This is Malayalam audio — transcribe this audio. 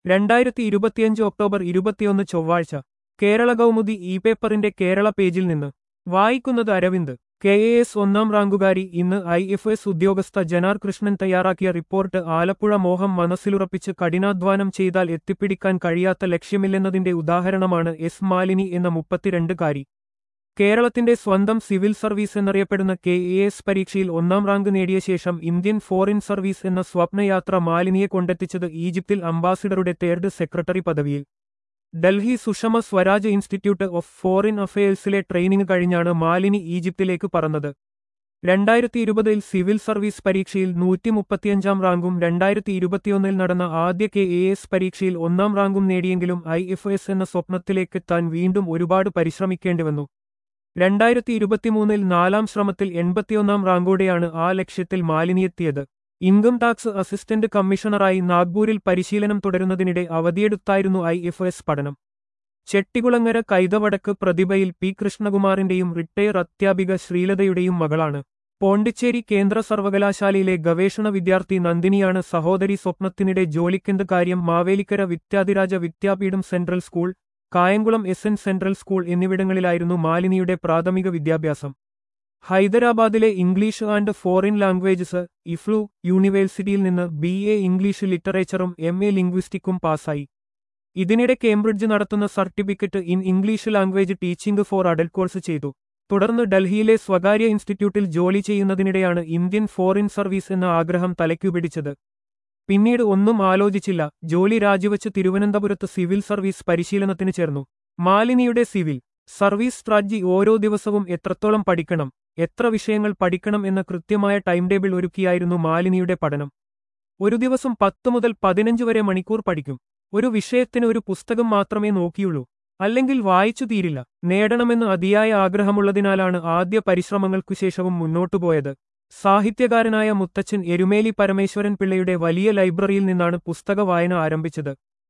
രണ്ടായിരത്തി ഇരുപത്തിയഞ്ച് ഒക്ടോബർ ഇരുപത്തിയൊന്ന് ചൊവ്വാഴ്ച കേരള കൗമുദി ഇ പേപ്പറിന്റെ കേരള പേജിൽ നിന്ന് വായിക്കുന്നത് അരവിന്ദ് കെ എ എസ് ഒന്നാം റാങ്കുകാരി ഇന്ന് ഐ എഫ് എസ് ഉദ്യോഗസ്ഥ ജനാർ കൃഷ്ണൻ തയ്യാറാക്കിയ റിപ്പോർട്ട് ആലപ്പുഴ മോഹം മനസ്സിലുറപ്പിച്ച് കഠിനാധ്വാനം ചെയ്താൽ എത്തിപ്പിടിക്കാൻ കഴിയാത്ത ലക്ഷ്യമില്ലെന്നതിന്റെ ഉദാഹരണമാണ് എസ് മാലിനി എന്ന മുപ്പത്തിരണ്ടുകാരി കേരളത്തിന്റെ സ്വന്തം സിവിൽ സർവീസ് എന്നറിയപ്പെടുന്ന കെ എ എസ് പരീക്ഷയിൽ ഒന്നാം റാങ്ക് നേടിയ ശേഷം ഇന്ത്യൻ ഫോറിൻ സർവീസ് എന്ന സ്വപ്നയാത്ര മാലിനിയെ കൊണ്ടെത്തിച്ചത് ഈജിപ്തിൽ അംബാസിഡറുടെ തേർഡ് സെക്രട്ടറി പദവിയിൽ Delhi Sushma Swaraj institute of foreign അഫയേഴ്സിലെ ട്രെയിനിങ് കഴിഞ്ഞാണ് മാലിനി ഈജിപ്തിലേക്ക് പറന്നത് രണ്ടായിരത്തി ഇരുപതിൽ സിവിൽ സർവീസ് പരീക്ഷയിൽ നൂറ്റി മുപ്പത്തിയഞ്ചാം റാങ്കും രണ്ടായിരത്തി ഇരുപത്തിയൊന്നിൽ നടന്ന ആദ്യ കെ എ എസ് പരീക്ഷയിൽ ഒന്നാം റാങ്കും നേടിയെങ്കിലും ഐ എഫ് എസ് എന്ന സ്വപ്നത്തിലേക്ക് താൻ വീണ്ടും ഒരുപാട് പരിശ്രമിക്കേണ്ടിവന്നു രണ്ടായിരത്തി ഇരുപത്തിമൂന്നിൽ നാലാം ശ്രമത്തിൽ എൺപത്തിയൊന്നാം റാങ്കോടെയാണ് ആ ലക്ഷ്യത്തിൽ മാലിനിയെത്തിയത് ഇൻകം ടാക്സ് അസിസ്റ്റന്റ് കമ്മീഷണറായി നാഗ്പൂരിൽ പരിശീലനം തുടരുന്നതിനിടെ അവധിയെടുത്തായിരുന്നു ഐ എഫ് എസ് പഠനം ചെട്ടികുളങ്ങര കൈതവടക്ക് പ്രതിഭയിൽ പി കൃഷ്ണകുമാറിന്റെയും റിട്ടയർ അധ്യാപിക ശ്രീലതയുടെയും മകളാണ് പോണ്ടിച്ചേരി കേന്ദ്ര സർവകലാശാലയിലെ ഗവേഷണ വിദ്യാർത്ഥി നന്ദിനിയാണ് സഹോദരി സ്വപ്നത്തിനിടെ ജോലിക്കെന്ത് കാര്യം Mavelikkara Vidyadhiraja Vidyapeetham central school Kayamkulam S N central school എന്നിവിടങ്ങളിലായിരുന്നു മാലിനിയുടെ പ്രാഥമിക വിദ്യാഭ്യാസം ഹൈദരാബാദിലെ English and foreign languages EFLU യൂണിവേഴ്സിറ്റിയിൽ നിന്ന് ബി എ ഇംഗ്ലീഷ് ലിറ്ററേച്ചറും എം എ ലിംഗ്വിസ്റ്റിക്കും പാസായി ഇതിനിടെ കേംബ്രിഡ്ജ് നടത്തുന്ന certificate in English language teaching for adult course ചെയ്തു തുടർന്ന് ഡൽഹിയിലെ സ്വകാര്യ ഇൻസ്റ്റിറ്റ്യൂട്ടിൽ ജോലി ചെയ്യുന്നതിനിടെയാണ് ഇന്ത്യൻ ഫോറിൻ സർവീസ് എന്ന ആഗ്രഹം തലയ്ക്കുപിടിച്ചത് പിന്നീട് ഒന്നും ആലോചിച്ചില്ല ജോലി രാജിവച്ച് തിരുവനന്തപുരത്ത് സിവിൽ സർവീസ് പരിശീലനത്തിന് ചേർന്നു മാലിനിയുടെ സിവിൽ സർവീസ് സ്ട്രാറ്റജി ഓരോ ദിവസവും എത്രത്തോളം പഠിക്കണം എത്ര വിഷയങ്ങൾ പഠിക്കണം എന്ന കൃത്യമായ ടൈം ടേബിൾ ഒരുക്കിയായിരുന്നു മാലിനിയുടെ പഠനം ഒരു ദിവസം പത്ത് മുതൽ പതിനഞ്ച് വരെ മണിക്കൂർ പഠിക്കും ഒരു വിഷയത്തിന് ഒരു പുസ്തകം മാത്രമേ നോക്കിയുള്ളൂ അല്ലെങ്കിൽ വായിച്ചു തീരില്ല നേടണമെന്ന് അതിയായ ആഗ്രഹമുള്ളതിനാലാണ് ആദ്യ പരിശ്രമങ്ങൾക്കു ശേഷവും മുന്നോട്ടുപോയത് സാഹിത്യകാരനായ മുത്തച്ഛൻ എരുമേലി പരമേശ്വരൻ പിള്ളയുടെ വലിയ ലൈബ്രറിയിൽ നിന്നാണ് പുസ്തക വായന ആരംഭിച്ചത്